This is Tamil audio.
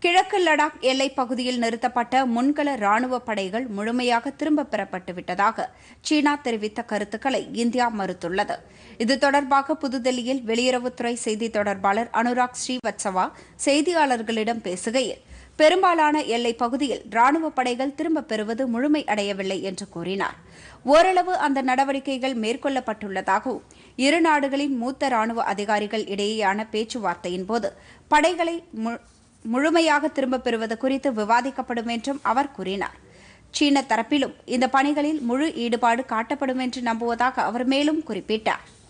கிழக்கு லடாக் எல்லைப் பகுதியில் நிறுத்தப்பட்ட முன்கள ராணுவ படைகள் முழுமையாக திரும்பப் பெறப்பட்டு விட்டதாக சீனா தெரிவித்த கருத்துக்களை இந்தியா மறுத்துள்ளது இது தொடர்பாக புதுதில்லியில் வெளியுறவுத்துறை செய்தி தொடர்பாளர் அனுராக் ஸ்ரீவத்சவா செய்தியாளர்களிடம் பேசுகையில் பெரும்பாலான எல்லைப் பகுதியில் ராணுவ படைகள் திரும்பப் பெறுவது முழுமை அடையவில்லை என்று கூறினார் ஓரளவு அந்த நடவடிக்கைகள் மேற்கொள்ளப்பட்டுள்ளதாகவும் இரு நாடுகளின் மூத்த ராணுவ அதிகாரிகள் இடையேயான பேச்சுவார்த்தையின் போது படைகளை மு- முழுமையாக திரும்பப் பெறுவது குறித்து விவாதிக்கப்படும் என்றும் அவர் கூறினார் சீன தரப்பிலும் இந்த பணிகளில் முழு ஈடுபாடு காட்டப்படும் என்று நம்புவதாக அவர் மேலும் குறிப்பிட்டார்